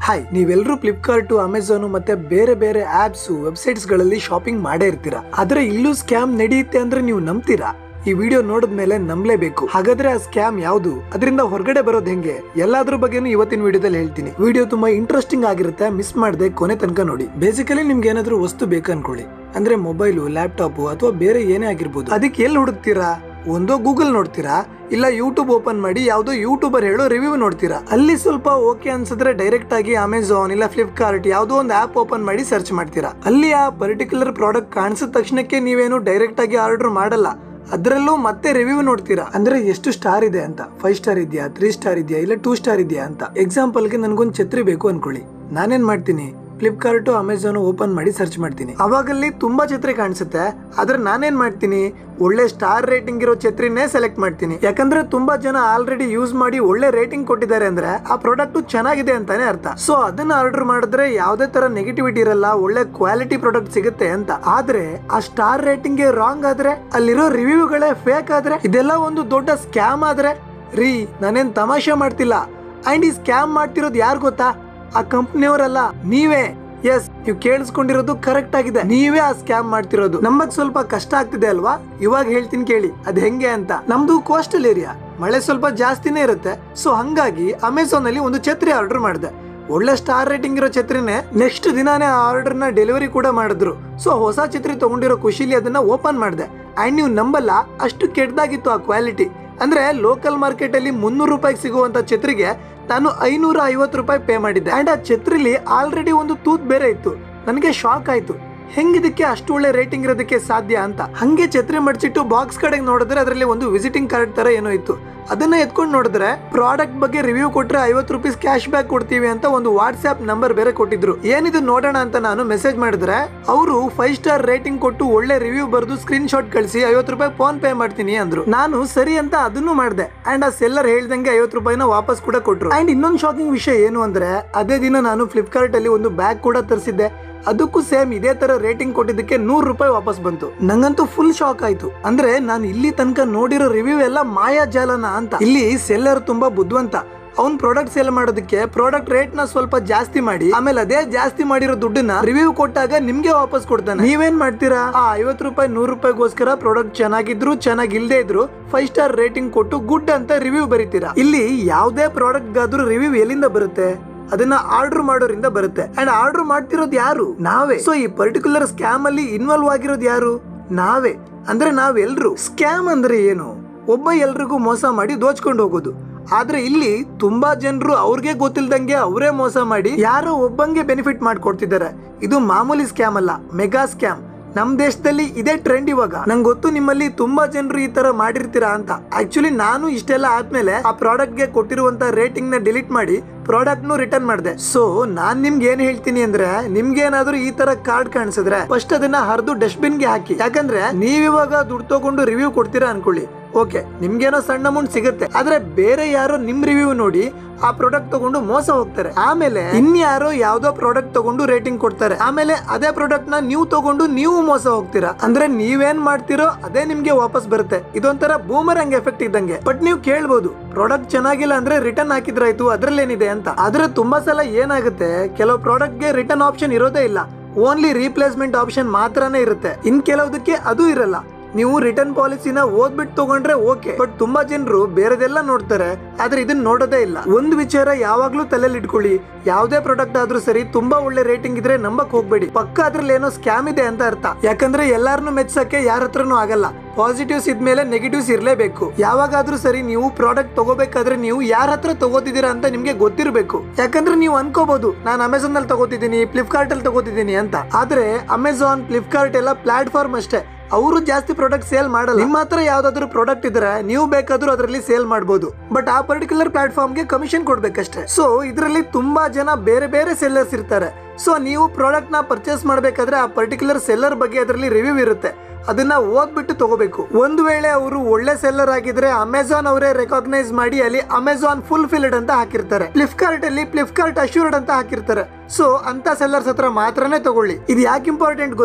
hi ನೀವೆಲ್ಲರೂ Flipkart Amazon ಮತ್ತೆ ಬೇರೆ ಬೇರೆ ಆಪ್ಸ್ ವೆಬ್ಸೈಟ್ಸ್ ಗಳಲ್ಲಿ ಶಾಪಿಂಗ್ ಮಾಡೇ ಇರ್ತೀರಾ ಆದ್ರೆ ಇಲ್ಲೂ ಸ್ಕ್ಯಾಮ್ ನಡೆಯುತ್ತೆ ಅಂದ್ರೆ ನೀವು ನಂಬ್ತೀರಾ ಈ ವಿಡಿಯೋ ನೋಡಿದ್ಮೇಲೆ ನಂಬಲೇಬೇಕು ಹಾಗಾದ್ರೆ ಆ ಸ್ಕ್ಯಾಮ್ ಯಾವುದು ಅದರಿಂದ ಹೊರಗಡೆ ಬರೋದು ಹೆಂಗೆ ಎಲ್ಲಾದ್ರ ಬಗ್ಗೆನೂ ಇವತ್ತಿನ ವಿಡಿಯೋದಲ್ಲಿ ಹೇಳ್ತೀನಿ ವಿಡಿಯೋ ತುಂಬಾ ಇಂಟ್ರೆಸ್ಟಿಂಗ್ ಆಗಿರುತ್ತೆ ಮಿಸ್ ಮಾಡದೆ ಕೊನೆ ತನಕ ನೋಡಿ ಬೇಸಿಕಲಿ ನಿಮ್ಗೆ ಏನಾದ್ರೂ ವಸ್ತು ಬೇಕು ಅನ್ಕೊಳ್ಳಿ ಅಂದ್ರೆ ಮೊಬೈಲು ಲ್ಯಾಪ್ಟಾಪ್ ಅಥವಾ ಬೇರೆ ಏನೇ ಆಗಿರ್ಬೋದು ಅದಕ್ಕೆ ಎಲ್ಲಿ ಹುಡುಕ್ತೀರಾ ಒಂದೋ ಗೂಗಲ್ ನೋಡ್ತೀರಾ ಇಲ್ಲ ಯೂಟ್ಯೂಬ್ ಓಪನ್ ಮಾಡಿ ಯಾವುದೋ ಯೂಟ್ಯೂಬರ್ ಹೇಳೋ ರಿವ್ಯೂ ನೋಡ್ತೀರಾ ಅಲ್ಲಿ ಸ್ವಲ್ಪ ಓಕೆ ಅನ್ಸಿದ್ರೆ ಡೈರೆಕ್ಟ್ ಆಗಿ ಅಮೆಝಾನ್ ಇಲ್ಲ ಫ್ಲಿಪ್ಕಾರ್ಟ್ ಯಾವುದೋ ಒಂದು ಆಪ್ ಓಪನ್ ಮಾಡಿ ಸರ್ಚ್ ಮಾಡ್ತೀರಾ ಅಲ್ಲಿ ಆ ಪರ್ಟಿಕ್ಯುಲರ್ ಪ್ರಾಡಕ್ಟ್ ಕಾಣಿಸಿದ ತಕ್ಷಣಕ್ಕೆ ನೀವೇನು ಡೈರೆಕ್ಟ್ ಆಗಿ ಆರ್ಡರ್ ಮಾಡಲ್ಲ ಅದರಲ್ಲೂ ಮತ್ತೆ ರಿವ್ಯೂ ನೋಡ್ತೀರಾ ಅಂದ್ರೆ ಎಷ್ಟು ಸ್ಟಾರ್ ಇದೆ ಅಂತ ಫೈವ್ ಸ್ಟಾರ್ ಇದೆಯಾ ತ್ರೀ ಸ್ಟಾರ್ ಇದೆಯಾ ಇಲ್ಲ ಟೂ ಸ್ಟಾರ್ ಇದೆಯಾ ಅಂತ ಎಕ್ಸಾಂಪಲ್ಗೆ ನನ್ಗೊಂದು ಛತ್ರಿ ಬೇಕು ಅನ್ಕೊಳ್ಳಿ ನಾನೇನ್ ಮಾಡ್ತೀನಿ ಫ್ಲಿಪ್ಕಾರ್ಟ್ ಅಮೆಝಾನ್ ಓಪನ್ ಮಾಡಿ ಸರ್ಚ್ ಮಾಡ್ತೀನಿ ಅವಾಗಲ್ಲಿ ತುಂಬಾ ಛತ್ರಿ ಕಾಣಿಸುತ್ತೆ ಆದ್ರೆ ನಾನೇನ್ ಮಾಡ್ತೀನಿ ಒಳ್ಳೆ ಸ್ಟಾರ್ ರೇಟಿಂಗ್ ಇರೋ ಛತ್ರಿನೇ ಸೆಲೆಕ್ಟ್ ಮಾಡ್ತೀನಿ ಯಾಕಂದ್ರೆ ತುಂಬಾ ಜನ ಆಲ್ರೆಡಿ ಯೂಸ್ ಮಾಡಿ ಒಳ್ಳೆ ರೇಟಿಂಗ್ ಕೊಟ್ಟಿದ್ದಾರೆ ಅಂದ್ರೆ ಆ ಪ್ರಾಡಕ್ಟ್ ಚೆನ್ನಾಗಿದೆ ಅಂತಾನೆ ಅರ್ಥ ಸೊ ಅದನ್ನ ಆರ್ಡರ್ ಮಾಡಿದ್ರೆ ಯಾವ್ದೇ ತರ ನೆಗೆಟಿವಿಟಿ ಇರಲ್ಲ ಒಳ್ಳೆ ಕ್ವಾಲಿಟಿ ಪ್ರಾಡಕ್ಟ್ ಸಿಗುತ್ತೆ ಅಂತ ಆದ್ರೆ ಆ ಸ್ಟಾರ್ ರೇಟಿಂಗ್ ರಾಂಗ್ ಆದ್ರೆ ಅಲ್ಲಿರೋ ರಿವ್ಯೂಗಳೇ ಫೇಕ್ ಆದ್ರೆ ಇದೆಲ್ಲ ಒಂದು ದೊಡ್ಡ ಸ್ಕ್ಯಾಮ್ ಆದ್ರೆ ರೀ ನಾನೇನ್ ತಮಾಷೆ ಮಾಡ್ತಿಲ್ಲ ಅಂಡ್ ಈ ಸ್ಕ್ಯಾಮ್ ಮಾಡ್ತಿರೋದು ಯಾರು ಗೊತ್ತಾ ಆ ಕಂಪ್ನಿಯವರಲ್ಲ ನೀವೇ ಎಸ್ ನೀವು ಕೇಳಿಸ್ಕೊಂಡಿರೋದು ಕರೆಕ್ಟ್ ಆಗಿದೆ ನೀವೇ ಆ ಸ್ಕ್ಯಾಮ್ ಮಾಡ್ತಿರೋದು ನಮಗ್ ಸ್ವಲ್ಪ ಕಷ್ಟ ಆಗ್ತಿದೆ ಅಲ್ವಾ ಇವಾಗ ಹೇಳ್ತೀನಿ ಕೇಳಿ ಅದ್ ಹೆಂಗೆ ಅಂತ ನಮ್ದು ಕೋಸ್ಟಲ್ ಏರಿಯಾ ಮಳೆ ಸ್ವಲ್ಪ ಜಾಸ್ತಿನೇ ಇರುತ್ತೆ ಸೊ ಹಂಗಾಗಿ ಅಮೆಝಾನ್ ಅಲ್ಲಿ ಒಂದು ಛತ್ರಿ ಆರ್ಡರ್ ಮಾಡಿದೆ ಒಳ್ಳೆ ಸ್ಟಾರ್ ರೇಟಿಂಗ್ ಇರೋ ಛತ್ರಿನೇ ನೆಕ್ಸ್ಟ್ ದಿನಾನೇ ಆ ಆರ್ಡರ್ ನ ಡೆಲಿವರಿ ಕೂಡ ಮಾಡಿದ್ರು ಸೊ ಹೊಸ ಛತ್ರಿ ತಗೊಂಡಿರೋ ಖುಷಿಲಿ ಅದನ್ನ ಓಪನ್ ಮಾಡಿದೆ ಅಂಡ್ ನೀವು ನಂಬಲ್ಲ ಅಷ್ಟು ಕೆಟ್ಟದಾಗಿತ್ತು ಆ ಕ್ವಾಲಿಟಿ ಅಂದ್ರೆ ಲೋಕಲ್ ಮಾರ್ಕೆಟ್ ಅಲ್ಲಿ ಮುನ್ನೂರು ರೂಪಾಯಿಗೆ ಸಿಗುವಂತ ಛತ್ರಿಗೆ ನಾನು ಐನೂರ ಐವತ್ತು ರೂಪಾಯಿ ಪೇ ಮಾಡಿದ್ದೆ ಅಂಡ್ ಆ ಛತ್ರಿಲಿ ಆಲ್ರೆಡಿ ಒಂದು ತೂತ್ ಬೇರೆ ಇತ್ತು ನನಗೆ ಶಾಕ್ ಆಯ್ತು ಹೆಂಗಿದಕ್ಕೆ ಅಷ್ಟು ಒಳ್ಳೆ ರೇಟಿಂಗ್ ಇರೋದಕ್ಕೆ ಸಾಧ್ಯ ಅಂತ ಹಂಗೆ ಛತ್ರಿ ಮಡ್ಚಿಟ್ಟು ಬಾಕ್ಸ್ ಕಡೆಗೆ ನೋಡಿದ್ರೆ ಅದರಲ್ಲಿ ಒಂದು ವಿಸಿಟಿಂಗ್ ಕಾರ್ಡ್ ತರ ಏನೋ ಇತ್ತು ಅದನ್ನ ಎತ್ಕೊಂಡು ನೋಡಿದ್ರೆ ಪ್ರಾಡಕ್ಟ್ ಬಗ್ಗೆ ರಿವ್ಯೂ ಕೊಟ್ರೆ ಐವತ್ತು ರುಪೀಸ್ ಕ್ಯಾಶ್ ಬ್ಯಾಕ್ ಕೊಡ್ತೀವಿ ಅಂತ ಒಂದು ವಾಟ್ಸ್ಆಪ್ ನಂಬರ್ ಬೇರೆ ಕೊಟ್ಟಿದ್ರು ಏನಿದು ನೋಡೋಣ ಅಂತ ನಾನು ಮೆಸೇಜ್ ಮಾಡಿದ್ರೆ ಅವರು ಫೈವ್ ಸ್ಟಾರ್ ರೇಟಿಂಗ್ ಕೊಟ್ಟು ಒಳ್ಳೆ ರಿವ್ಯೂ ಬರೆದು ಸ್ಕ್ರೀನ್ ಶಾಟ್ ಕಳಿಸಿ ಐವತ್ತು ರೂಪಾಯಿ ಫೋನ್ ಪೇ ಮಾಡ್ತೀನಿ ಅಂದ್ರು ನಾನು ಸರಿ ಅಂತ ಅದನ್ನು ಮಾಡಿದೆ ಅಂಡ್ ಆ ಸೆಲ್ಲರ್ ಹೇಳ್ದಂಗೆ ಐವತ್ತು ರೂಪಾಯಿನ ವಾಪಸ್ ಕೂಡ ಕೊಟ್ರು ಅಂಡ್ ಇನ್ನೊಂದು ಶಾಕಿಂಗ್ ವಿಷಯ ಏನು ಅಂದ್ರೆ ಅದೇ ದಿನ ನಾನು ಫ್ಲಿಪ್ಕಾರ್ಟ್ ಅಲ್ಲಿ ಒಂದು ಬ್ಯಾಗ್ ಕೂಡ ತರಿಸಿದ್ದೆ ಅದಕ್ಕೂ ಸೇಮ್ ಇದೇ ತರ ರೇಟಿಂಗ್ ಕೊಟ್ಟಿದ್ದಕ್ಕೆ ನೂರು ರೂಪಾಯಿ ವಾಪಸ್ ಬಂತು ನಂಗಂತೂ ಫುಲ್ ಶಾಕ್ ಆಯ್ತು ಅಂದ್ರೆ ನಾನು ಇಲ್ಲಿ ತನಕ ನೋಡಿರೋ ರಿವ್ಯೂ ಎಲ್ಲ ಮಾಯಾಜಾಲನ ಅಂತ ಇಲ್ಲಿ ಸೆಲ್ಲರ್ ತುಂಬಾ ಬುದ್ಧಿವಂತ ಅವ್ನ್ ಪ್ರಾಡಕ್ಟ್ ಸೇಲ್ ಮಾಡೋದಕ್ಕೆ ಪ್ರಾಡಕ್ಟ್ ರೇಟ್ ನ ಸ್ವಲ್ಪ ಜಾಸ್ತಿ ಮಾಡಿ ಆಮೇಲೆ ಅದೇ ಜಾಸ್ತಿ ಮಾಡಿರೋ ದುಡ್ಡನ್ನ ರಿವ್ಯೂ ಕೊಟ್ಟಾಗ ನಿಮ್ಗೆ ವಾಪಸ್ ಕೊಡ್ತಾನೆ ನೀವೇನ್ ಮಾಡ್ತೀರಾ ಆ ಐವತ್ತು ರೂಪಾಯಿ ನೂರು ರೂಪಾಯಿಗೋಸ್ಕರ ಪ್ರಾಡಕ್ಟ್ ಚೆನ್ನಾಗಿದ್ರು ಚೆನ್ನಾಗಿಲ್ದೇ ಇದ್ರು ಫೈವ್ ಸ್ಟಾರ್ ರೇಟಿಂಗ್ ಕೊಟ್ಟು ಗುಡ್ ಅಂತ ರಿವ್ಯೂ ಬರೀತೀರಾ ಇಲ್ಲಿ ಯಾವ್ದೇ ಪ್ರಾಡಕ್ಟ್ ಗಾದ್ರೂ ರಿವ್ಯೂ ಎಲ್ಲಿಂದ ಬರುತ್ತೆ ಅದನ್ನ ಆರ್ಡರ್ ಮಾಡೋರಿಂದ ಬರುತ್ತೆ ಅಂಡ್ ಆರ್ಡರ್ ಮಾಡ್ತಿರೋದು ಯಾರು ನಾವೇ ಸೊ ಈ ಪರ್ಟಿಕ್ಯುಲರ್ ಸ್ಕ್ಯಾಮ್ ಅಲ್ಲಿ ಇನ್ವಾಲ್ವ್ ಆಗಿರೋದು ಯಾರು ನಾವೇ ಅಂದ್ರೆ ನಾವೆಲ್ರು ಸ್ಕ್ಯಾಮ್ ಅಂದ್ರೆ ಏನು ಒಬ್ಬ ಎಲ್ರಿಗೂ ಮೋಸ ಮಾಡಿ ದೋಚ್ಕೊಂಡು ಹೋಗೋದು ಆದ್ರೆ ಇಲ್ಲಿ ತುಂಬಾ ಜನರು ಅವ್ರಿಗೆ ಗೊತ್ತಿಲ್ದಂಗೆ ಅವರೇ ಮೋಸ ಮಾಡಿ ಯಾರೋ ಒಬ್ಬಂಗೆ ಬೆನಿಫಿಟ್ ಮಾಡ್ಕೊಡ್ತಿದ್ದಾರೆ ಇದು ಮಾಮೂಲಿ ಸ್ಕ್ಯಾಮ್ ಅಲ್ಲ ಮೆಗಾ ಸ್ಕ್ಯಾಮ್ ನಮ್ ದೇಶದಲ್ಲಿ ಇದೇ ಟ್ರೆಂಡ್ ಇವಾಗ ನಂಗೆ ಗೊತ್ತು ನಿಮ್ಮಲ್ಲಿ ತುಂಬಾ ಜನರು ಈ ತರ ಮಾಡಿರ್ತೀರಾ ಅಂತ ಆಕ್ಚುಲಿ ನಾನು ಇಷ್ಟೆಲ್ಲ ಆದ್ಮೇಲೆ ಆ ಪ್ರಾಡಕ್ಟ್ ಗೆ ಕೊಟ್ಟಿರುವಂತ ರೇಟಿಂಗ್ ನ ಡಿಲೀಟ್ ಮಾಡಿ ಪ್ರಾಡಕ್ಟ್ ನು ರಿಟರ್ನ್ ಮಾಡಿದೆ ಸೊ ನಾನ್ ನಿಮ್ಗೆ ಏನ್ ಹೇಳ್ತೀನಿ ಅಂದ್ರೆ ನಿಮ್ಗೆ ಏನಾದ್ರೂ ಈ ತರ ಕಾರ್ಡ್ ಕಾಣಿಸಿದ್ರೆ ಫಸ್ಟ್ ಅದನ್ನ ಹರಿದು ಡಸ್ಟ್ಬಿನ್ ಗೆ ಹಾಕಿ ಯಾಕಂದ್ರೆ ನೀವಿವಾಗ ದುಡ್ಡು ತಗೊಂಡು ರಿವ್ಯೂ ಕೊಡ್ತೀರಾ ಅನ್ಕೊಳ್ಳಿ ಓಕೆ ನಿಮ್ಗೇನೋ ಸಣ್ಣ ಅಮೌಂಟ್ ಸಿಗುತ್ತೆ ಆದ್ರೆ ಬೇರೆ ಯಾರೋ ನಿಮ್ ರಿವ್ಯೂ ನೋಡಿ ಆ ಪ್ರಾಡಕ್ಟ್ ತಗೊಂಡು ಮೋಸ ಹೋಗ್ತಾರೆ ಆಮೇಲೆ ಇನ್ಯಾರೋ ಯಾವ್ದೋ ಪ್ರಾಡಕ್ಟ್ ತಗೊಂಡು ರೇಟಿಂಗ್ ಕೊಡ್ತಾರೆ ಆಮೇಲೆ ಅದೇ ಪ್ರಾಡಕ್ಟ್ ನ ನೀವು ತಗೊಂಡು ನೀವು ಮೋಸ ಹೋಗ್ತೀರಾ ಅಂದ್ರೆ ನೀವೇನ್ ಮಾಡ್ತಿರೋ ಅದೇ ನಿಮ್ಗೆ ವಾಪಸ್ ಬರುತ್ತೆ ಇದೊಂಥರ ಬೂಮರಂಗ್ ಎಫೆಕ್ಟ್ ಇದ್ದಂಗೆ ಬಟ್ ನೀವು ಕೇಳ್ಬೋದು ಪ್ರಾಡಕ್ಟ್ ಚೆನ್ನಾಗಿಲ್ಲ ಅಂದ್ರೆ ರಿಟರ್ನ್ ಹಾಕಿದ್ರಾಯ್ತು ಅದ್ರಲ್ಲೇನಿದೆ ಅಂತ ಆದ್ರೆ ತುಂಬಾ ಸಲ ಏನಾಗುತ್ತೆ ಕೆಲವು ಪ್ರಾಡಕ್ಟ್ ಗೆ ರಿಟರ್ನ್ ಆಪ್ಷನ್ ಇರೋದೇ ಇಲ್ಲ ಓನ್ಲಿ ರೀಪ್ಲೇಸ್ಮೆಂಟ್ ಆಪ್ಷನ್ ಮಾತ್ರನೇ ಇರುತ್ತೆ ಇನ್ ಕೆಲವುದಕ್ಕೆ ಅದು ಇರಲ್ಲ ನೀವು ರಿಟರ್ನ್ ಪಾಲಿಸಿನ ಓದ್ಬಿಟ್ಟು ತಗೊಂಡ್ರೆ ಓಕೆ ಬಟ್ ತುಂಬಾ ಜನರು ಬೇರೆದೆಲ್ಲ ನೋಡ್ತಾರೆ ಆದ್ರೆ ಇದನ್ನ ನೋಡೋದೇ ಇಲ್ಲ ಒಂದು ವಿಚಾರ ಯಾವಾಗ್ಲೂ ತಲೆಯಲ್ಲಿ ಇಟ್ಕೊಳ್ಳಿ ಯಾವ್ದೇ ಪ್ರಾಡಕ್ಟ್ ಆದ್ರೂ ಸರಿ ತುಂಬಾ ಒಳ್ಳೆ ರೇಟಿಂಗ್ ಇದ್ರೆ ನಂಬಕ್ ಹೋಗ್ಬೇಡಿ ಪಕ್ಕ ಅದ್ರಲ್ಲಿ ಏನೋ ಸ್ಕ್ಯಾಮ್ ಇದೆ ಅಂತ ಅರ್ಥ ಯಾಕಂದ್ರೆ ಎಲ್ಲಾರನ್ನು ಮೆಚ್ಚಕ್ಕೆ ಯಾರ ಹತ್ರನೂ ಆಗಲ್ಲ ಪಾಸಿಟಿವ್ಸ್ ಇದ್ಮೇಲೆ ನೆಗೆಟಿವ್ಸ್ ಇರ್ಲೇಬೇಕು ಯಾವಾಗಾದ್ರೂ ಸರಿ ನೀವು ಪ್ರಾಡಕ್ಟ್ ತಗೋಬೇಕಾದ್ರೆ ನೀವು ಯಾರ ಹತ್ರ ತಗೋತಿದ್ದೀರಾ ಅಂತ ನಿಮ್ಗೆ ಗೊತ್ತಿರಬೇಕು ಯಾಕಂದ್ರೆ ನೀವು ಅನ್ಕೋಬಹುದು ನಾನು ಅಮೆಝಾನ್ ಅಲ್ಲಿ ತಗೋತಿದ್ದೀನಿ ಫ್ಲಿಪ್ಕಾರ್ಟ್ ಅಲ್ಲಿ ತಗೋತಿದ್ದೀನಿ ಅಂತ ಆದ್ರೆ ಅಮೆಝಾನ್ ಫ್ಲಿಪ್ಕಾರ್ಟ್ ಎಲ್ಲ ಪ್ಲಾಟ್ಫಾರ್ಮ್ ಅಷ್ಟೇ ಅವರು ಜಾಸ್ತಿ ಪ್ರಾಡಕ್ಟ್ ಸೇಲ್ ಮಾಡಲ್ಲ ನಿಮ್ಮ ಹತ್ರ ಯಾವ್ದಾದ್ರು ಪ್ರಾಡಕ್ಟ್ ಇದ್ರೆ ನೀವು ಬೇಕಾದ್ರೂ ಅದರಲ್ಲಿ ಸೇಲ್ ಮಾಡಬಹುದು ಬಟ್ ಆ ಪರ್ಟಿಕ್ಯುಲರ್ ಪ್ಲಾಟ್ಫಾರ್ಮ್ಗೆ ಕಮಿಷನ್ ಕೊಡ್ಬೇಕಷ್ಟೇ ಸೊ ಇದರಲ್ಲಿ ತುಂಬಾ ಜನ ಬೇರೆ ಬೇರೆ ಸೆಲ್ಲರ್ಸ್ ಇರ್ತಾರೆ ಸೊ ನೀವು ಪ್ರಾಡಕ್ಟ್ ನ ಪರ್ಚೇಸ್ ಮಾಡಬೇಕಾದ್ರೆ ಆ ಪರ್ಟಿಕ್ಯುಲರ್ ಸೆಲ್ಲರ್ ಬಗ್ಗೆ ಅದರಲ್ಲಿ ರಿವ್ಯೂ ಇರುತ್ತೆ ಅದನ್ನ ಓದ್ಬಿಟ್ಟು ತಗೋಬೇಕು ಒಂದು ವೇಳೆ ಅವರು ಒಳ್ಳೆ ಸೆಲ್ಲರ್ ಆಗಿದ್ರೆ ಅಮೆಝಾನ್ ಅವರೇ ರೆಕಾಗ್ನೈಸ್ ಮಾಡಿ ಅಲ್ಲಿ ಅಮೆಝಾನ್ ಫುಲ್ ಫಿಲ್ಡ್ ಅಂತ ಹಾಕಿರ್ತಾರೆ ಫ್ಲಿಪ್ಕಾರ್ಟ್ ಅಲ್ಲಿ ಫ್ಲಿಪ್ಕಾರ್ಟ್ ಅಶ್ಯೂರ್ಡ್ ಅಂತ ಹಾಕಿರ್ತಾರೆ ಸೊ ಅಂತ ಸೆಲ್ಲರ್ಸ್ ಹತ್ರ ಮಾತ್ರನೇ ತಗೊಳ್ಳಿ ಇದು ಯಾಕೆ ಇಂಪಾರ್ಟೆಂಟ್ ಗೊತ್ತಾ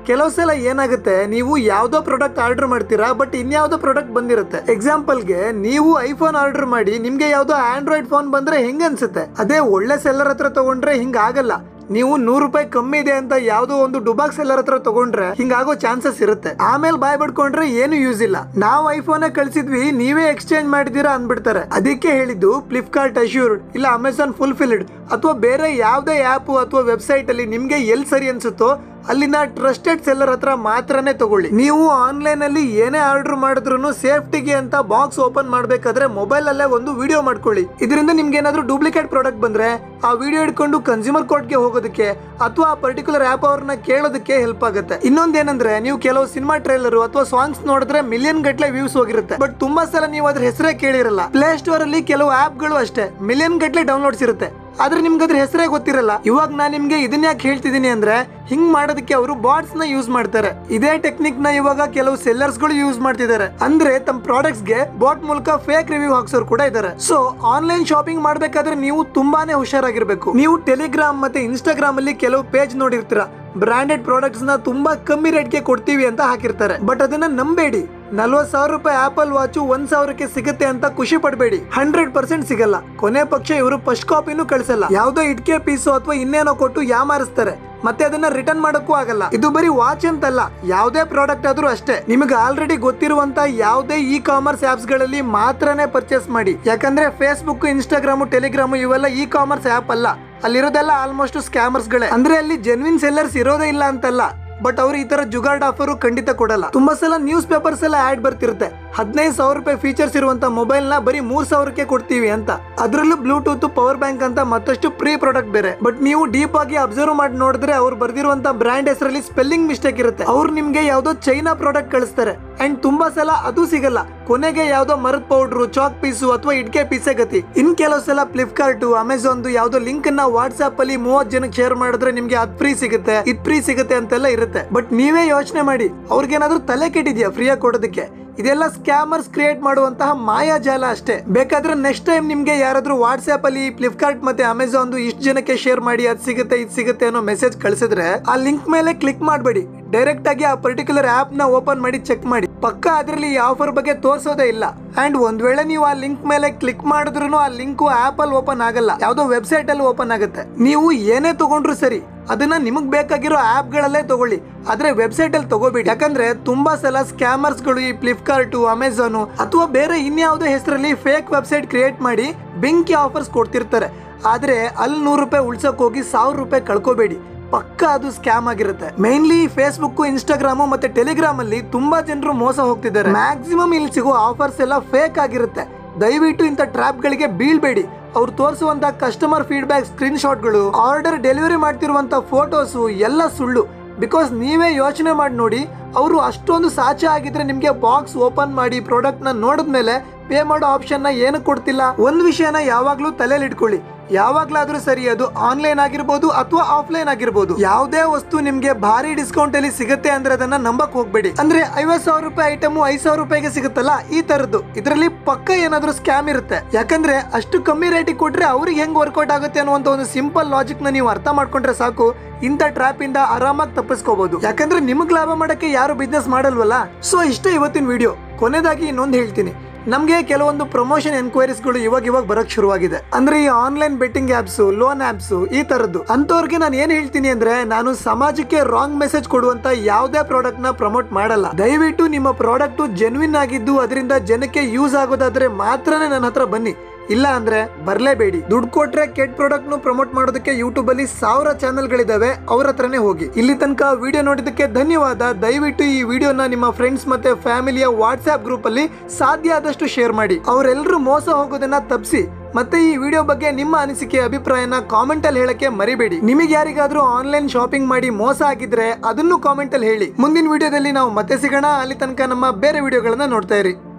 ಕೆಲವು ಸಲ ಏನಾಗುತ್ತೆ ನೀವು ಯಾವ್ದೋ ಪ್ರಾಡಕ್ಟ್ ಆರ್ಡರ್ ಮಾಡ್ತೀರಾ ಬಟ್ ಇನ್ಯಾವುದೋ ಪ್ರಾಡಕ್ಟ್ ಬಂದಿರುತ್ತೆ ಎಕ್ಸಾಂಪಲ್ಗೆ ನೀವು ಐಫೋನ್ ಆರ್ಡರ್ ಮಾಡಿ ನಿಮ್ಗೆ ಯಾವ್ದೋ ಆಂಡ್ರಾಯ್ಡ್ ಫೋನ್ ಬಂದ್ರೆ ಹೆಂಗ್ ಅನ್ಸುತ್ತೆ ಅದೇ ಒಳ್ಳೆ ಸೆಲ್ಲರ್ ಹತ್ರ ತಗೊಂಡ್ರೆ ಹಿಂಗ ಆಗಲ್ಲ ನೀವು ನೂರು ರೂಪಾಯಿ ಕಮ್ಮಿ ಇದೆ ಅಂತ ಯಾವ್ದೋ ಒಂದು ಡುಬಾಕ್ ಸೆಲ್ಲರ್ ಹತ್ರ ತಗೊಂಡ್ರೆ ಹಿಂಗಾಗೋ ಚಾನ್ಸಸ್ ಇರುತ್ತೆ ಆಮೇಲೆ ಬಾಯ್ ಬಡ್ಕೊಂಡ್ರೆ ಏನು ಯೂಸ್ ಇಲ್ಲ ನಾವು ಐಫೋನ್ ಕಳ್ಸಿದ್ವಿ ನೀವೇ ಎಕ್ಸ್ಚೇಂಜ್ ಮಾಡಿದೀರಾ ಅಂದ್ಬಿಡ್ತಾರೆ ಅದಕ್ಕೆ ಹೇಳಿದ್ದು ಫ್ಲಿಪ್ಕಾರ್ಟ್ ಅಶ್ಯೂರ್ಡ್ ಇಲ್ಲ ಅಮೆಝಾನ್ ಫುಲ್ಫಿಲ್ಡ್ ಅಥವಾ ಬೇರೆ ಯಾವ್ದೇ ಆಪ್ ಅಥವಾ ವೆಬ್ಸೈಟ್ ಅಲ್ಲಿ ನಿಮ್ಗೆ ಎಲ್ಲಿ ಸರಿ ಅನ್ಸುತ್ತೋ ಅಲ್ಲಿನ ಟ್ರಸ್ಟೆಡ್ ಸೆಲ್ಲರ್ ಹತ್ರ ಮಾತ್ರನೇ ತಗೊಳ್ಳಿ ನೀವು ಆನ್ಲೈನ್ ಅಲ್ಲಿ ಏನೇ ಆರ್ಡರ್ ಮಾಡಿದ್ರು ಸೇಫ್ಟಿಗೆ ಅಂತ ಬಾಕ್ಸ್ ಓಪನ್ ಮಾಡ್ಬೇಕಾದ್ರೆ ಮೊಬೈಲ್ ಅಲ್ಲೇ ಒಂದು ವಿಡಿಯೋ ಮಾಡ್ಕೊಳ್ಳಿ ಇದರಿಂದ ನಿಮ್ಗೆ ಏನಾದ್ರೂ ಡೂಪ್ಲಿಕೇಟ್ ಪ್ರಾಡಕ್ಟ್ ಬಂದ್ರೆ ಆ ವಿಡಿಯೋ ಇಟ್ಕೊಂಡು ಕನ್ಸ್ಯೂಮರ್ ಕೋರ್ಟ್ಗೆ ಹೋಗೋದಕ್ಕೆ ಅಥವಾ ಆ ಪರ್ಟಿಕ್ಯುಲರ್ ಆಪ್ ಅವ್ರನ್ನ ಕೇಳೋದಕ್ಕೆ ಹೆಲ್ಪ್ ಆಗುತ್ತೆ ಇನ್ನೊಂದೇನಂದ್ರೆ ನೀವು ಕೆಲವು ಸಿನಿಮಾ ಟ್ರೈಲರ್ ಅಥವಾ ಸಾಂಗ್ಸ್ ನೋಡಿದ್ರೆ ಮಿಲಿಯನ್ ಗಟ್ಲೆ ವ್ಯೂಸ್ ಹೋಗಿರುತ್ತೆ ಬಟ್ ತುಂಬಾ ಸಲ ನೀವು ಅದ್ರ ಹೆಸರೇ ಕೇಳಿರಲ್ಲ ಪ್ಲೇ ಸ್ಟೋರ್ ಅಲ್ಲಿ ಕೆಲವು ಆಪ್ ಗಳು ಅಷ್ಟೇ ಮಿಲಿಯನ್ ಗಟ್ಲೆ ಡೌನ್ಲೋಡ್ಸ್ ಇರುತ್ತೆ ಆದ್ರೆ ನಿಮ್ಗೆ ಅದ್ರ ಹೆಸರೇ ಗೊತ್ತಿರಲ್ಲ ಇವಾಗ ನಾನು ನಿಮ್ಗೆ ಇದನ್ನ ಯಾಕೆ ಹೇಳ್ತಿದ್ದೀನಿ ಅಂದ್ರೆ ಹಿಂಗ್ ಮಾಡೋದಕ್ಕೆ ಅವರು ಬಾಟ್ಸ್ ನ ಯೂಸ್ ಮಾಡ್ತಾರೆ ಇದೇ ಟೆಕ್ನಿಕ್ ನ ಇವಾಗ ಕೆಲವು ಸೆಲ್ಲರ್ಸ್ ಗಳು ಯೂಸ್ ಮಾಡ್ತಿದ್ದಾರೆ ಅಂದ್ರೆ ತಮ್ಮ ಪ್ರಾಡಕ್ಟ್ಸ್ ಗೆ ಬಾಟ್ ಮೂಲಕ ಫೇಕ್ ರಿವ್ಯೂ ಹಾಕ್ಸೋರು ಕೂಡ ಇದ್ದಾರೆ ಸೊ ಆನ್ಲೈನ್ ಶಾಪಿಂಗ್ ಮಾಡ್ಬೇಕಾದ್ರೆ ನೀವು ತುಂಬಾನೇ ಹುಷಾರಾಗಿರ್ಬೇಕು ನೀವು ಟೆಲಿಗ್ರಾಮ್ ಮತ್ತೆ ಇನ್ಸ್ಟಾಗ್ರಾಮ್ ಅಲ್ಲಿ ಕೆಲವು ಪೇಜ್ ನೋಡಿರ್ತೀರಾ ಬ್ರಾಂಡೆಡ್ ಪ್ರಾಡಕ್ಟ್ಸ್ ನ ತುಂಬಾ ಕಮ್ಮಿ ರೇಟ್ಗೆ ಕೊಡ್ತೀವಿ ಅಂತ ಹಾಕಿರ್ತಾರೆ ಬಟ್ ಅದನ್ನ ನಂಬೇಡಿ ನಲ್ವತ್ ಸಾವಿರ ರೂಪಾಯಿ ಆಪಲ್ ವಾಚು ಒಂದ್ ಸಾವಿರಕ್ಕೆ ಸಿಗುತ್ತೆ ಅಂತ ಖುಷಿ ಪಡಬೇಡಿ ಹಂಡ್ರೆಡ್ ಪರ್ಸೆಂಟ್ ಸಿಗಲ್ಲ ಕೊನೆ ಪಕ್ಷ ಇವರು ಫಸ್ಟ್ ಕಾಪಿನೂ ಕಳಿಸಲ್ಲ ಯಾವ್ದೋ ಇಟ್ಕೆ ಪೀಸು ಅಥವಾ ಇನ್ನೇನೋ ಕೊಟ್ಟು ಯಾಮಾರಿಸ್ತಾರೆ ಮತ್ತೆ ಅದನ್ನ ರಿಟರ್ನ್ ಮಾಡಕ್ಕೂ ಆಗಲ್ಲ ಇದು ಬರೀ ವಾಚ್ ಅಂತಲ್ಲ ಯಾವುದೇ ಪ್ರಾಡಕ್ಟ್ ಆದ್ರೂ ಅಷ್ಟೇ ನಿಮಗೆ ಆಲ್ರೆಡಿ ಗೊತ್ತಿರುವಂತ ಯಾವುದೇ ಇ ಕಾಮರ್ಸ್ ಆಪ್ಸ್ ಗಳಲ್ಲಿ ಮಾತ್ರನೇ ಪರ್ಚೇಸ್ ಮಾಡಿ ಯಾಕಂದ್ರೆ ಫೇಸ್ಬುಕ್ ಇನ್ಸ್ಟಾಗ್ರಾಮ್ ಟೆಲಿಗ್ರಾಮ್ ಇವೆಲ್ಲ ಇ ಕಾಮರ್ಸ್ ಆಪ್ ಅಲ್ಲ ಅಲ್ಲಿರೋದೆಲ್ಲ ಆಲ್ಮೋಸ್ಟ್ ಸ್ಕ್ಯಾಮರ್ಸ್ ಗಳೇ ಅಂದ್ರೆ ಅಲ್ಲಿ ಜೆನ್ವಿನ್ ಸೆಲ್ಲರ್ಸ್ ಇರೋದೇ ಇಲ್ಲ ಅಂತಲ್ಲ ಬಟ್ ಅವ್ರು ಈ ತರ ಜುಗಾರ್ಡ್ ಆಫರ್ ಖಂಡಿತ ಕೊಡಲ್ಲ ತುಂಬಾ ಸಲ ನ್ಯೂಸ್ ಪೇಪರ್ಸ್ ಎಲ್ಲ ಆಡ್ ಬರ್ತಿರುತ್ತೆ ಹದಿನೈದು ಸಾವಿರ ರೂಪಾಯಿ ಫೀಚರ್ಸ್ ಇರುವಂತ ಮೊಬೈಲ್ ನ ಬರೀ ಮೂರ್ ಸಾವಿರಕ್ಕೆ ಕೊಡ್ತೀವಿ ಅಂತ ಅದರಲ್ಲೂ ಬ್ಲೂಟೂತ್ ಪವರ್ ಬ್ಯಾಂಕ್ ಅಂತ ಮತ್ತಷ್ಟು ಪ್ರೀ ಪ್ರಾಡಕ್ಟ್ ಬೇರೆ ಬಟ್ ನೀವು ಡೀಪ್ ಆಗಿ ಅಬ್ಸರ್ವ್ ಮಾಡಿ ನೋಡಿದ್ರೆ ಅವ್ರು ಬರ್ದಿರುವಂತ ಬ್ರ್ಯಾಂಡ್ ಹೆಸರಲ್ಲಿ ಸ್ಪೆಲ್ಲಿಂಗ್ ಮಿಸ್ಟೇಕ್ ಇರುತ್ತೆ ಅವ್ರು ನಿಮ್ಗೆ ಯಾವ್ದೋ ಚೈನಾ ಪ್ರಾಡಕ್ಟ್ ಕಳಿಸ್ತಾರೆ ಅಂಡ್ ತುಂಬಾ ಸಲ ಅದು ಸಿಗಲ್ಲ ಕೊನೆಗೆ ಯಾವ್ದೋ ಮರದ ಪೌಡ್ರು ಚಾಕ್ ಪೀಸು ಅಥವಾ ಇಟ್ಕೆ ಪೀಸೆ ಗತಿ ಇನ್ ಕೆಲವು ಸಲ ಫ್ಲಿಪ್ಕಾರ್ಟ್ ಅಮೆಝಾನ್ ಯಾವ್ದೋ ಲಿಂಕ್ ನ ವಾಟ್ಸ್ಆಪ್ ಅಲ್ಲಿ ಮೂವತ್ ಜನಕ್ಕೆ ಶೇರ್ ಮಾಡಿದ್ರೆ ನಿಮ್ಗೆ ಅದ್ ಫ್ರೀ ಸಿಗುತ್ತೆ ಇದ್ ಫ್ರೀ ಸಿಗುತ್ತೆ ಅಂತೆಲ್ಲ ಇರುತ್ತೆ ಬಟ್ ನೀವೇ ಯೋಚನೆ ಮಾಡಿ ಅವ್ರಿಗೇನಾದ್ರೂ ತಲೆ ಕೆಟ್ಟಿದ್ಯಾ ಫ್ರೀಯಾಗಿ ಕೊಡೋದಕ್ಕೆ ಇದೆಲ್ಲ ಸ್ಕ್ಯಾಮರ್ಸ್ ಕ್ರಿಯೇಟ್ ಮಾಡುವಂತಹ ಮಾಯಾಜಾಲ ಅಷ್ಟೇ ಬೇಕಾದ್ರೆ ನೆಕ್ಸ್ಟ್ ಟೈಮ್ ನಿಮ್ಗೆ ಯಾರಾದ್ರೂ ವಾಟ್ಸ್ಆಪ್ ಅಲ್ಲಿ ಫ್ಲಿಪ್ಕಾರ್ಟ್ ಮತ್ತೆ ಅಮೆಝಾನ್ ಇಷ್ಟು ಜನಕ್ಕೆ ಶೇರ್ ಮಾಡಿ ಅದ್ ಸಿಗುತ್ತೆ ಇದು ಸಿಗುತ್ತೆ ಅನ್ನೋ ಮೆಸೇಜ್ ಕಳಿಸಿದ್ರೆ ಆ ಲಿಂಕ್ ಮೇಲೆ ಕ್ಲಿಕ್ ಮಾಡಬೇಡಿ ಡೈರೆಕ್ಟ್ ಆಗಿ ಆ ಪರ್ಟಿಕ್ಯುಲರ್ ಆಪ್ ನ ಓಪನ್ ಮಾಡಿ ಚೆಕ್ ಮಾಡಿ ಪಕ್ಕ ಅದ್ರಲ್ಲಿ ಈ ಆಫರ್ ಬಗ್ಗೆ ತೋರಿಸೋದೇ ಇಲ್ಲ ಅಂಡ್ ಒಂದ್ ವೇಳೆ ನೀವು ಆ ಲಿಂಕ್ ಮೇಲೆ ಕ್ಲಿಕ್ ಮಾಡಿದ್ರು ಆ ಲಿಂಕ್ ಆಪ್ ಅಲ್ಲಿ ಓಪನ್ ಆಗಲ್ಲ ಯಾವ್ದೋ ವೆಬ್ಸೈಟ್ ಅಲ್ಲಿ ಓಪನ್ ಆಗುತ್ತೆ ನೀವು ಏನೇ ತಗೊಂಡ್ರು ಸರಿ ಅದನ್ನ ನಿಮಗ್ ಬೇಕಾಗಿರೋ ಆಪ್ ಗಳಲ್ಲೇ ತಗೊಳ್ಳಿ ಆದ್ರೆ ವೆಬ್ಸೈಟ್ ಅಲ್ಲಿ ತಗೋಬೇಡಿ ಯಾಕಂದ್ರೆ ತುಂಬಾ ಸಲ ಸ್ಕ್ಯಾಮರ್ಸ್ ಗಳು ಈ ಫ್ಲಿಪ್ಕಾರ್ಟ್ ಅಮೆಝಾನ್ ಅಥವಾ ಬೇರೆ ಇನ್ಯಾವುದೋ ಹೆಸರಲ್ಲಿ ಫೇಕ್ ವೆಬ್ಸೈಟ್ ಕ್ರಿಯೇಟ್ ಮಾಡಿ ಬೆಂಕಿ ಆಫರ್ಸ್ ಕೊಡ್ತಿರ್ತಾರೆ ಆದ್ರೆ ಅಲ್ಲಿ ನೂರು ರೂಪಾಯಿ ಉಳ್ಸಕ್ ಹೋಗಿ ಸಾವಿರ ರೂಪಾಯಿ ಕಳ್ಕೋಬೇಡಿ ಪಕ್ಕ ಅದು ಸ್ಕ್ಯಾಮ್ ಆಗಿರುತ್ತೆ ಮೈನ್ಲಿ ಫೇಸ್ಬುಕ್ ಇನ್ಸ್ಟಾಗ್ರಾಮ್ ಮತ್ತೆ ಟೆಲಿಗ್ರಾಮ್ ಅಲ್ಲಿ ತುಂಬಾ ಜನರು ಮೋಸ ಹೋಗ್ತಿದ್ದಾರೆ ಮ್ಯಾಕ್ಸಿಮಮ್ ಇಲ್ಲಿ ಸಿಗೋ ಆಫರ್ಸ್ ಎಲ್ಲ ಫೇಕ್ ಆಗಿರುತ್ತೆ ದಯವಿಟ್ಟು ಇಂಥ ಟ್ರ್ಯಾಪ್ ಗಳಿಗೆ ಬೀಳ್ಬೇಡಿ ಅವ್ರು ತೋರಿಸುವಂತ ಕಸ್ಟಮರ್ ಫೀಡ್ಬ್ಯಾಕ್ ಸ್ಕ್ರೀನ್ ಶಾಟ್ಗಳು ಆರ್ಡರ್ ಡೆಲಿವರಿ ಮಾಡ್ತಿರುವಂತ ಫೋಟೋಸು ಎಲ್ಲ ಸುಳ್ಳು ಬಿಕಾಸ್ ನೀವೇ ಯೋಚನೆ ಮಾಡಿ ನೋಡಿ ಅವರು ಅಷ್ಟೊಂದು ಸಾಚೆ ಆಗಿದ್ರೆ ನಿಮ್ಗೆ ಬಾಕ್ಸ್ ಓಪನ್ ಮಾಡಿ ಪ್ರಾಡಕ್ಟ್ ನ ನೋಡಿದ್ಮೇಲೆ ಪೇ ಮಾಡೋ ಆಪ್ಷನ್ ನ ಏನು ಕೊಡ್ತಿಲ್ಲ ಒಂದ್ ವಿಷಯನ ಯಾವಾಗ್ಲೂ ತಲೆಯಲ್ಲಿ ಇಟ್ಕೊಳ್ಳಿ ಯಾವಾಗ್ಲಾದ್ರೂ ಸರಿ ಅದು ಆನ್ಲೈನ್ ಆಗಿರ್ಬೋದು ಅಥವಾ ಆಫ್ಲೈನ್ ಆಗಿರ್ಬೋದು ಯಾವುದೇ ವಸ್ತು ನಿಮ್ಗೆ ಭಾರಿ ಡಿಸ್ಕೌಂಟ್ ಅಲ್ಲಿ ಸಿಗುತ್ತೆ ಅಂದ್ರೆ ಅದನ್ನ ನಂಬಕ್ ಹೋಗ್ಬೇಡಿ ಅಂದ್ರೆ ಐವತ್ ಸಾವಿರ ರೂಪಾಯಿ ಐಟಮ್ ಐದ್ ಸಾವಿರ ರೂಪಾಯಿಗೆ ಸಿಗುತ್ತಲ್ಲ ಈ ತರದ್ದು ಇದರಲ್ಲಿ ಪಕ್ಕ ಏನಾದ್ರೂ ಸ್ಕ್ಯಾಮ್ ಇರುತ್ತೆ ಯಾಕಂದ್ರೆ ಅಷ್ಟು ಕಮ್ಮಿ ರೇಟಿಗೆ ಕೊಟ್ರೆ ಅವ್ರಿಗೆ ಹೆಂಗ್ ವರ್ಕೌಟ್ ಆಗುತ್ತೆ ಅನ್ನುವಂತ ಒಂದು ಸಿಂಪಲ್ ಲಾಜಿಕ್ ನ ನೀವು ಅರ್ಥ ಮಾಡ್ಕೊಂಡ್ರೆ ಸಾಕು ಇಂಥ ಟ್ರ್ಯಾಪ್ ಇಂದ ಆರಾಮಾಗಿ ತಪ್ಪಿಸ್ಕೋಬಹುದು ಯಾಕಂದ್ರೆ ನಿಮಗ್ ಲಾಭ ಮಾಡಕ್ಕೆ ಯಾರು ಬಿಸ್ನೆಸ್ ಮಾಡಲ್ವಲ್ಲ ಸೊ ಇಷ್ಟ ಇವತ್ತಿನ ವಿಡಿಯೋ ಕೊನೆದಾಗಿ ಇನ್ನೊಂದು ಹೇಳ್ತೀನಿ ನಮಗೆ ಕೆಲವೊಂದು ಪ್ರಮೋಷನ್ ಎನ್ಕ್ವೈರೀಸ್ಗಳು ಇವಾಗ ಇವಾಗ ಬರಕ್ ಶುರುವಾಗಿದೆ ಅಂದ್ರೆ ಈ online betting apps loan apps ಈ ತರದ್ದು ಅಂತವ್ರಿಗೆ ನಾನು ಏನ್ ಹೇಳ್ತೀನಿ ಅಂದ್ರೆ ನಾನು ಸಮಾಜಕ್ಕೆ ರಾಂಗ್ ಮೆಸೇಜ್ ಕೊಡುವಂತ ಯಾವುದೇ ಪ್ರಾಡಕ್ಟ್ ನ ಪ್ರಮೋಟ್ ಮಾಡಲ್ಲ ದಯವಿಟ್ಟು ನಿಮ್ಮ ಪ್ರಾಡಕ್ಟ್ ಜೆನ್ವಿನ್ ಆಗಿದ್ದು ಅದರಿಂದ ಜನಕ್ಕೆ ಯೂಸ್ ಆಗೋದಾದ್ರೆ ಮಾತ್ರನೇ ನನ್ನ ಹತ್ರ ಬನ್ನಿ ಇಲ್ಲ ಅಂದ್ರೆ ಬರ್ಲೇಬೇಡಿ ದುಡ್ಡು ಕೊಟ್ರೆ ಕೆಟ್ಟ ಪ್ರಾಡಕ್ಟ್ ನು ಪ್ರಮೋಟ್ ಮಾಡೋದಕ್ಕೆ ಯೂಟ್ಯೂಬ್ ಅಲ್ಲಿ ಸಾವಿರ ಚಾನೆಲ್ ಗಳಿದಾವೆ ಅವ್ರ ಹತ್ರನೇ ಹೋಗಿ ಇಲ್ಲಿ ತನಕ ವಿಡಿಯೋ ನೋಡಿದಕ್ಕೆ ಧನ್ಯವಾದ ದಯವಿಟ್ಟು ಈ ವಿಡಿಯೋನ ನಿಮ್ಮ ಫ್ರೆಂಡ್ಸ್ ಮತ್ತೆ ಫ್ಯಾಮಿಲಿಯ ವಾಟ್ಸ್ಆಪ್ ಗ್ರೂಪ್ ಅಲ್ಲಿ ಸಾಧ್ಯ ಆದಷ್ಟು ಶೇರ್ ಮಾಡಿ ಅವರೆಲ್ಲರೂ ಮೋಸ ಹೋಗೋದನ್ನ ತಪ್ಪಿಸಿ ಮತ್ತೆ ಈ ವಿಡಿಯೋ ಬಗ್ಗೆ ನಿಮ್ಮ ಅನಿಸಿಕೆ ಅಭಿಪ್ರಾಯನ ಕಾಮೆಂಟ್ ಅಲ್ಲಿ ಹೇಳಕ್ಕೆ ಮರಿಬೇಡಿ ನಿಮಗೆ ಯಾರಿಗಾದ್ರೂ ಆನ್ಲೈನ್ ಶಾಪಿಂಗ್ ಮಾಡಿ ಮೋಸ ಆಗಿದ್ರೆ ಅದನ್ನು ಕಾಮೆಂಟ್ ಅಲ್ಲಿ ಹೇಳಿ ಮುಂದಿನ ವಿಡಿಯೋದಲ್ಲಿ ನಾವು ಮತ್ತೆ ಸಿಗೋಣ ಅಲ್ಲಿ ತನಕ ನಮ್ಮ ಬೇರೆ ವಿಡಿಯೋಗಳನ್ನ ನೋಡ್ತಾ ಇರಿ